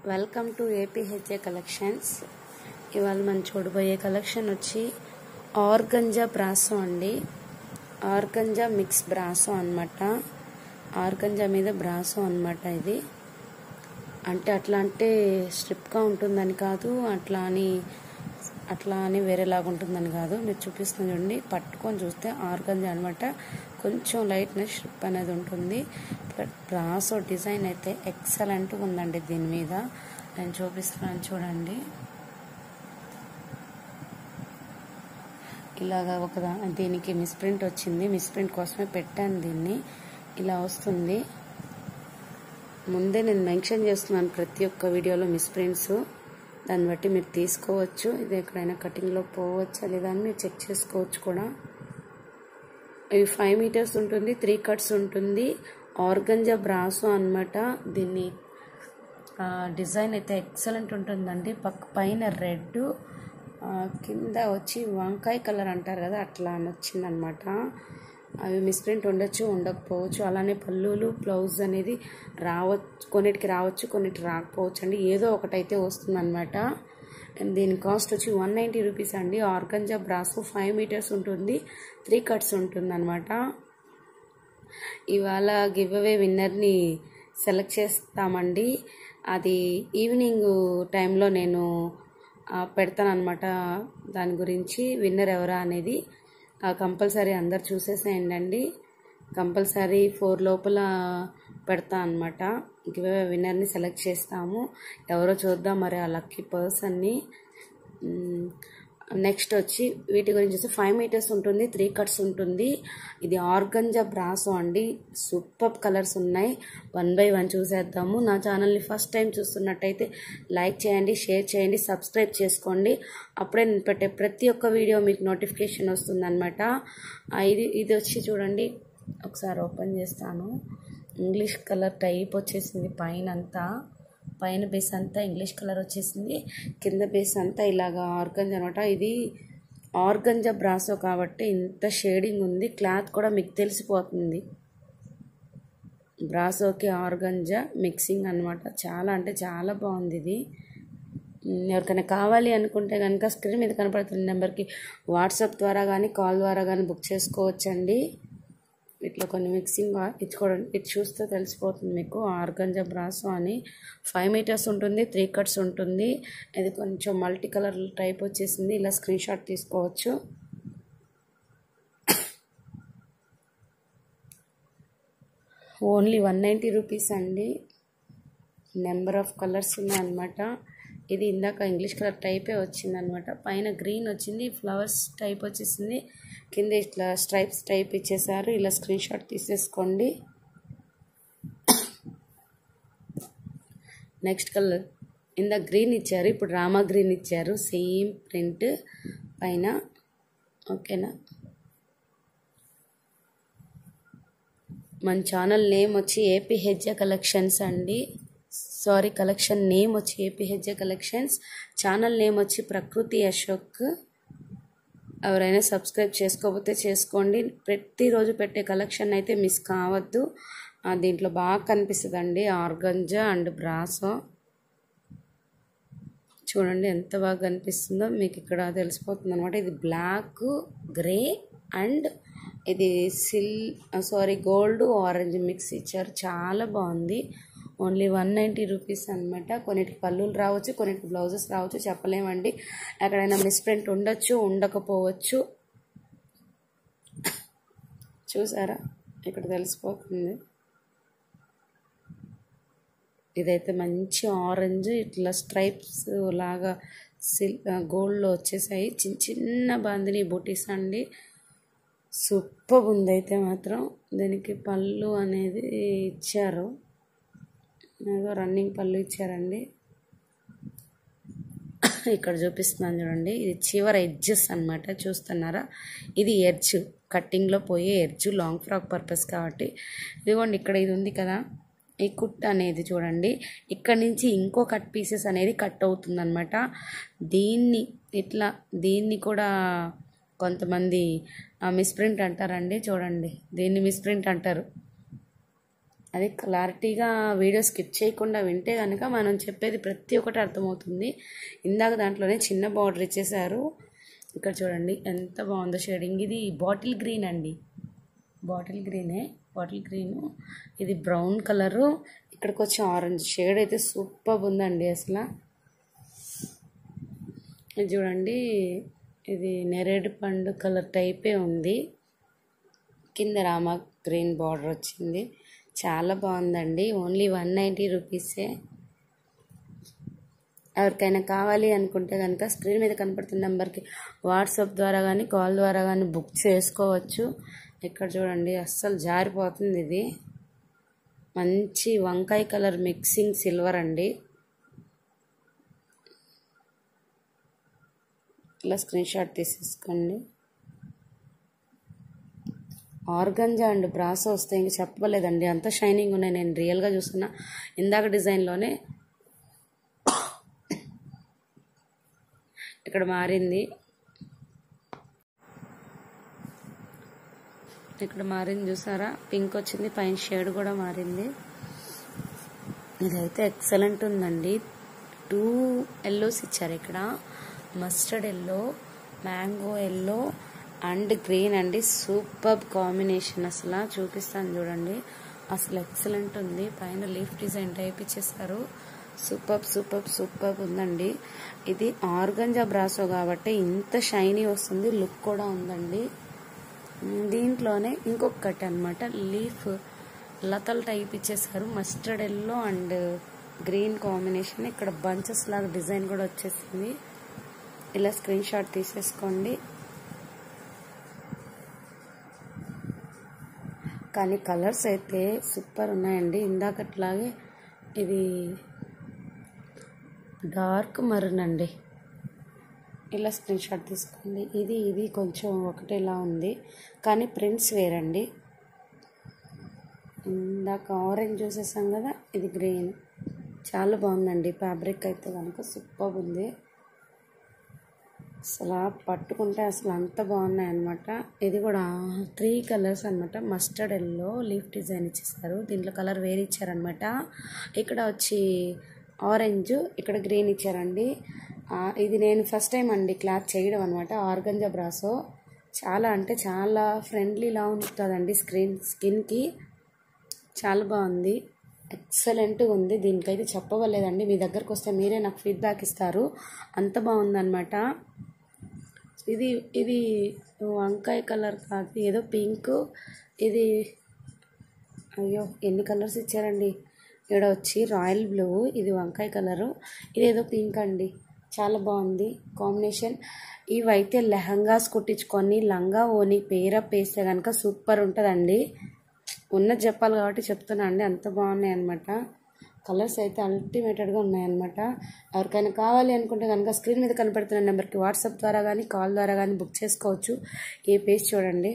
welcome to APHA collections ఇవాళ మనం చూడబోయే కలెక్షన్ వచ్చి ఆర్గంజా బ్రాసో అండి ఆర్గంజా మిక్స్ బ్రాసో అన్నమాట ఆర్గంజా మీద బ్రాసో అన్నమాట ఇది అంటే అట్లా అంటే స్ట్రిప్గా ఉంటుందని కాదు అట్లా అని అట్లా అని వేరేలాగా ఉంటుందని కాదు మీరు చూపిస్తుంది చూడండి పట్టుకొని చూస్తే ఆర్గంజా అనమాట కొంచెం లైట్నెస్ స్ట్రిప్ అనేది ఉంటుంది బట్ బ్రాసో డిజైన్ అయితే ఎక్సలెంట్గా ఉందండి దీని మీద నేను చూపిస్తున్నాను చూడండి ఇలాగా ఒక దా- దీనికి మిస్ప్రింట్ వచ్చింది మిస్ప్రింట్ కోసమే పెట్టాను దీన్ని ఇలా వస్తుంది ముందే నేను మెన్షన్ చేస్తున్నాను ప్రతి ఒక్క వీడియోలో మిస్ప్రింట్స్ దాన్ని బట్టి మీరు తీసుకోవచ్చు ఇది ఎక్కడైనా కటింగ్లో పోవచ్చా లేదా అని మీరు చెక్ చేసుకోవచ్చు కూడా ఇవి ఫైవ్ మీటర్స్ ఉంటుంది త్రీ కట్స్ ఉంటుంది ఆర్గంజా బ్రాసో అన్నమాట దీన్ని ఆ, డిజైన్ అయితే ఎక్సలెంట్ ఉంటుందండి పక్క పైన రెడ్ కింద వచ్చి వంకాయ కలర్ అంటారు కదా అట్లా అని వచ్చిందనమాట అవి మిస్ప్రింట్ ఉండొచ్చు ఉండకపోవచ్చు అలానే పళ్ళులు బ్లౌజ్ అనేది రావచ్చు కొన్నిటికి రావచ్చు కొన్నిటికి రాకపోవచ్చు అండి ఏదో ఒకటైతే వస్తుందన్నమాట అండ్ దీని కాస్ట్ వచ్చి వన్ నైంటీ రూపీస్ అండి ఆర్గంజా బ్రాసో ఫైవ్ మీటర్స్ ఉంటుంది త్రీ కట్స్ ఉంటుంది అనమాట ఇవాళ గివ్ అవే విన్నర్ని సెలెక్ట్ చేస్తామండి అది ఈవినింగ్ టైంలో నేను పెడతాను అనమాట దాని గురించి విన్నర్ ఎవరా అనేది కంపల్సరీ అందరు చూసేసేయండి కంపల్సరీ ఫోర్ లోపల పెడతా అనమాట గివ్ అవే విన్నర్ని సెలెక్ట్ చేస్తాము ఎవరో చూద్దాం మరి ఆ లక్కీ పర్సన్ని నెక్స్ట్ వచ్చి వీటి గురించి చూస్తే ఫైవ్ మీటర్స్ ఉంటుంది త్రీ కట్స్ ఉంటుంది ఇది ఆర్గంజా బ్రాసో అండి సూపర్ కలర్స్ ఉన్నాయి వన్ బై వన్ చూసేద్దాము నా ఛానల్ని ఫస్ట్ టైం చూస్తున్నట్టయితే లైక్ చేయండి షేర్ చేయండి సబ్స్క్రైబ్ చేసుకోండి అప్పుడే నేను పెట్టే ప్రతి ఒక్క వీడియో మీకు నోటిఫికేషన్ వస్తుందన్నమాట ఆ, ఇది ఇది వచ్చి చూడండి ఒకసారి ఓపెన్ చేస్తాను ఇంగ్లీష్ కలర్ టైప్ వచ్చేసింది పైన అంతా పైన బేస్ అంతా ఇంగ్లీష్ కలర్ వచ్చేసింది కింద బేస్ అంతా ఇలాగా ఆర్గంజా అనమాట ఇది ఆర్గంజా బ్రాసో కాబట్టి ఇంత షేడింగ్ ఉంది క్లాత్ కూడా మీకు తెలిసిపోతుంది బ్రాసోకి ఆర్గంజా మిక్సింగ్ అనమాట చాలా అంటే చాలా బాగుంది ఇది ఉమ్, ఎవరికైనా కావాలి అనుకుంటే కనుక స్క్రీన్ మీద కనపడుతున్న నెంబర్కి వాట్సాప్ ద్వారా కానీ కాల్ ద్వారా కానీ బుక్ చేసుకోవచ్చండి ఇట్లా కొన్ని మిక్సింగ్ ఇది చూడండి ఇది చూస్తే తెలిసిపోతుంది మీకు ఆర్గంజా బ్రాసో అని ఫైవ్ మీటర్స్ ఉంటుంది త్రీ కట్స్ ఉంటుంది ఇది కొంచెం మల్టీ కలర్ టైప్ వచ్చేసింది ఇలా స్క్రీన్ షాట్ తీసుకోవచ్చు ఓన్లీ వన్ నైంటీ రూపీస్ అండి నెంబర్ ఆఫ్ కలర్స్ ఉన్నాయన్నమాట ఇది ఇందాక ఇంగ్లీష్ కలర్ టైపే వచ్చింది అనమాట పైన గ్రీన్ వచ్చింది ఫ్లవర్స్ టైప్ వచ్చేసింది కింద ఇట్లా స్ట్రైప్స్ టైప్ ఇచ్చేసారు ఇలా స్క్రీన్ షాట్ తీసేసుకోండి నెక్స్ట్ కలర్ ఇందా గ్రీన్ ఇచ్చారు ఇప్పుడు రామా గ్రీన్ ఇచ్చారు సేమ్ ప్రింట్ పైన ఓకేనా మన ఛానల్ నేమ్ వచ్చి ఏపీహెచ్ఏ కలెక్షన్స్ అండి సారీ కలెక్షన్ నేమ్ వచ్చి ఏపీహెచ్ఏ కలెక్షన్స్ ఛానల్ నేమ్ వచ్చి ప్రకృతి అశోక్ ఎవరైనా సబ్స్క్రైబ్ చేసుకోకపోతే చేసుకోండి ప్రతిరోజు పెట్టే కలెక్షన్ అయితే మిస్ కావద్దు ఆ, దీంట్లో బాగా కనిపిస్తుందండి ఆర్గంజా అండ్ బ్రాసో చూడండి ఎంత బాగా కనిపిస్తుందో మీకు ఇక్కడ తెలిసిపోతుంది అనమాట ఇది బ్లాక్ గ్రే అండ్ ఇది సిల్ సారీ గోల్డ్ ఆరెంజ్ మిక్స్ ఇచ్చారు చాలా బాగుంది ఓన్లీ వన్ నైంటీ రూపీస్ అనమాట కొన్నిటికి పళ్ళులు రావచ్చు కొన్నిటికి బ్లౌజెస్ రావచ్చు చెప్పలేమండి ఎక్కడైనా మిస్ప్రింట్ ఉండొచ్చు ఉండకపోవచ్చు చూసారా ఇక్కడ తెలిసిపోతుంది ఇదైతే మంచి ఆరెంజ్ ఇట్లా స్ట్రైప్స్ లాగా సిల్ గోల్డ్లో వచ్చేసాయి చిన్న చిన్న బాందిని బూటీస్ అండి సూపర్ ఉంది అయితే మాత్రం దీనికి పళ్ళు అనేది ఇచ్చారు ఏదో రన్నింగ్ పళ్ళు ఇచ్చారండి ఇక్కడ చూపిస్తున్నాను చూడండి ఇది చివర ఎడ్జెస్ అన్నమాట చూస్తున్నారా ఇది ఎడ్జ్ కట్టింగ్లో పోయే ఎడ్జ్ లాంగ్ ఫ్రాక్ పర్పస్ కాబట్టి ఇదిగోండి ఇక్కడ ఇది ఉంది కదా ఈ కుట్ అనేది చూడండి ఇక్కడ నుంచి ఇంకో కట్ పీసెస్ అనేది కట్ అవుతుందన్నమాట దీన్ని ఇట్లా దీన్ని కూడా కొంతమంది మిస్ప్రింట్ అంటారండి చూడండి దీన్ని మిస్ప్రింట్ అంటారు అది క్లారిటీగా వీడియో స్కిప్ చేయకుండా వింటే కనుక మనం చెప్పేది ప్రతి ఒక్కటి అర్థమవుతుంది ఇందాక దాంట్లోనే చిన్న బార్డర్ ఇచ్చేసారు ఇక్కడ చూడండి ఎంత బాగుందో షేడింగ్ ఇది బాటిల్ గ్రీన్ అండి బాటిల్ గ్రీనే బాటిల్ గ్రీన్ ఇది బ్రౌన్ కలరు ఇక్కడికి వచ్చి ఆరెంజ్ షేడ్ అయితే సూపర్ ఉందండి అసలు ఇది చూడండి ఇది నెరేడు పండు కలర్ టైపే ఉంది కింద రామ గ్రీన్ బార్డర్ వచ్చింది చాలా బాగుందండి ఓన్లీ వన్ నైంటీ రూపీసే ఎవరికైనా కావాలి అనుకుంటే కనుక స్క్రీన్ మీద కనపడుతున్న నెంబర్కి వాట్సాప్ ద్వారా కానీ కాల్ ద్వారా కానీ బుక్ చేసుకోవచ్చు ఇక్కడ చూడండి అస్సలు జారిపోతుంది ఇది మంచి వంకాయ కలర్ మిక్సింగ్ సిల్వర్ అండి ఇలా స్క్రీన్ షాట్ తీసేసుకోండి ఆర్గంజా అండ్ బ్రాసో వస్తే ఇంక చెప్పలేదండి అంత షైనింగ్ ఉన్నాయి నేను రియల్గా చూస్తున్నా ఇందాక డిజైన్లోనే ఇక్కడ మారింది ఇక్కడ మారింది చూసారా పింక్ వచ్చింది పైన షేడ్ కూడా మారింది ఇదైతే ఎక్సలెంట్ ఉందండి టూ ఎల్లోస్ ఇచ్చారు ఇక్కడ mustard yellow mango yellow and green అండి సూపర్ కాంబినేషన్ అసలు చూపిస్తాను చూడండి అసలు ఎక్సలెంట్ ఉంది పైన లీఫ్ డిజైన్ టైప్ ఇచ్చేసారు సూపర్ సూపర్ సూపర్ ఉందండి ఇది ఆర్గంజా బ్రాసో కాబట్టి ఇంత షైనీ వస్తుంది లుక్ కూడా ఉందండి దీంట్లోనే ఇంకొకటి అనమాట లీఫ్ లతల టైప్ ఇచ్చేసారు mustard yellow and green combination ఇక్కడ బంచెస్ లాగా డిజైన్ కూడా వచ్చేసింది ఇలా స్క్రీన్ షాట్ తీసేసుకోండి కానీ కలర్స్ అయితే సూపర్ ఉన్నాయండి ఇందాకట్లాగే ఇది డార్క్ మరూన్ అండి ఇలా స్క్రీన్ షాట్ తీసుకోండి ఇది ఇది కొంచెం ఒకటేలా ఉంది కానీ ప్రింట్స్ వేరండి ఇందాక ఆరెంజ్ చూసేసాం కదా ఇది గ్రీన్ చాలా బాగుందండి ఫ్యాబ్రిక్ అయితే కనుక సూపర్ ఉంది అసలు పట్టుకుంటే అసలు అంత బాగున్నాయి అనమాట ఇది కూడా త్రీ కలర్స్ అనమాట మస్టర్డ్ ఎల్లో లీఫ్ డిజైన్ ఇచ్చేసారు దీంట్లో కలర్ వేరే ఇచ్చారనమాట ఇక్కడ వచ్చి ఆరెంజ్ ఇక్కడ గ్రీన్ ఇచ్చారండి ఇది నేను ఫస్ట్ టైం అండి క్లాత్ చేయడం అనమాట ఆర్గంజా బ్రాసో చాలా అంటే చాలా ఫ్రెండ్లీలా ఉంటుందండి స్క్రీన్ స్కిన్కి చాలా బాగుంది ఎక్సలెంట్గా ఉంది దీనికైతే చెప్పవలేదండి మీ దగ్గరకు వస్తే మీరే నాకు ఫీడ్బ్యాక్ ఇస్తారు అంత బాగుందన్నమాట ఇది ఇది వంకాయ కలర్ కాదు ఏదో పింక్ ఇది అయ్యో ఎన్ని కలర్స్ ఇచ్చారండి ఇక్కడ వచ్చి రాయల్ బ్లూ ఇది వంకాయ కలరు ఇదేదో పింక్ అండి చాలా బాగుంది కాంబినేషన్ ఇవైతే లెహంగాస్ కుట్టించుకొని లంగా ఓని పేరప్ వేస్తే కనుక సూపర్ ఉంటుందండి ఉన్నది చెప్పాలి కాబట్టి చెప్తున్నా అండి అంత బాగున్నాయి అనమాట కలర్స్ అయితే అల్టిమేటెడ్గా ఉన్నాయన్నమాట ఎవరికైనా కావాలి అనుకుంటే కనుక స్క్రీన్ మీద కనపడుతున్న నెంబర్కి వాట్సాప్ ద్వారా కానీ కాల్ ద్వారా కానీ బుక్ చేసుకోవచ్చు ఏ పేజ్ చూడండి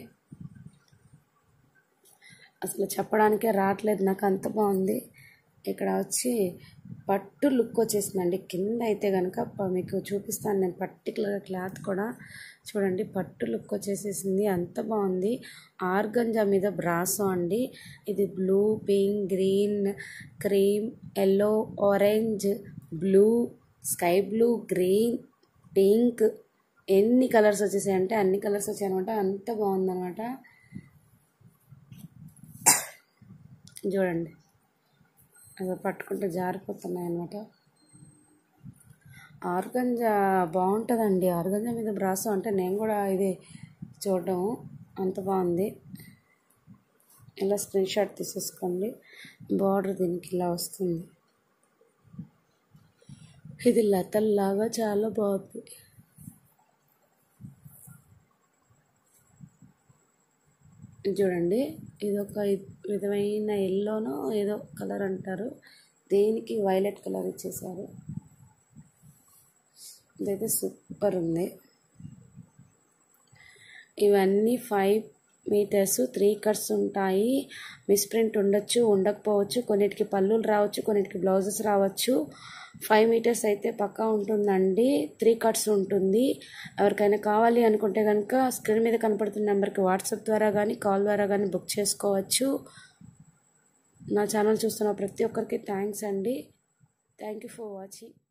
అసలు చెప్పడానికే రావట్లేదు నాకు అంత బాగుంది ఇక్కడ వచ్చి పట్టు లుక్ వచ్చేసిందండి కింద అయితే కనుక మీకు చూపిస్తాను నేను పర్టికులర్గా క్లాత్ కూడా చూడండి పట్టు లుక్ వచ్చేసేసింది అంత బాగుంది ఆర్గంజా మీద బ్రాసో అండి ఇది blue pink green cream yellow orange blue sky blue green pink ఎన్ని కలర్స్ వచ్చేసాయంటే అన్ని కలర్స్ వచ్చాయి అనమాట అంత బాగుందన్నమాట చూడండి అది పట్టుకుంటే జారిపోతున్నాయి అనమాట ఆర్గంజా బాగుంటుందండి ఆర్గంజా మీద బ్రాసో అంటే నేను కూడా ఇది చూడడం అంత బాగుంది ఇలా స్క్రీన్ షాట్ తీసేసుకోండి బార్డర్ దీనికి ఇలా వస్తుంది ఇది లతల్లాగా చాలా బాగుంది చూడండి ఇది ఒక విధమైన ఎల్లోనో ఏదో కలర్ అంటారు దేనికి వైలెట్ కలర్ ఇచ్చేసారు ఇదైతే సూపర్ ఉంది ఇవన్నీ ఫైవ్ మీటర్స్ త్రీ కట్స్ ఉంటాయి మిస్ప్రింట్ ఉండొచ్చు ఉండకపోవచ్చు కొన్నిటికి పళ్ళులు రావచ్చు కొన్నిటికి బ్లౌజెస్ రావచ్చు ఫైవ్ మీటర్స్ అయితే పక్కా ఉంటుందండి త్రీ కట్స్ ఉంటుంది ఎవరికైనా కావాలి అనుకుంటే కనుక స్క్రీన్ మీద కనపడుతున్న నెంబర్కి వాట్సాప్ ద్వారా కానీ కాల్ ద్వారా కానీ బుక్ చేసుకోవచ్చు నా ఛానల్ చూస్తున్న ప్రతి ఒక్కరికి థ్యాంక్స్ అండి థ్యాంక్ యూ ఫర్ వాచింగ్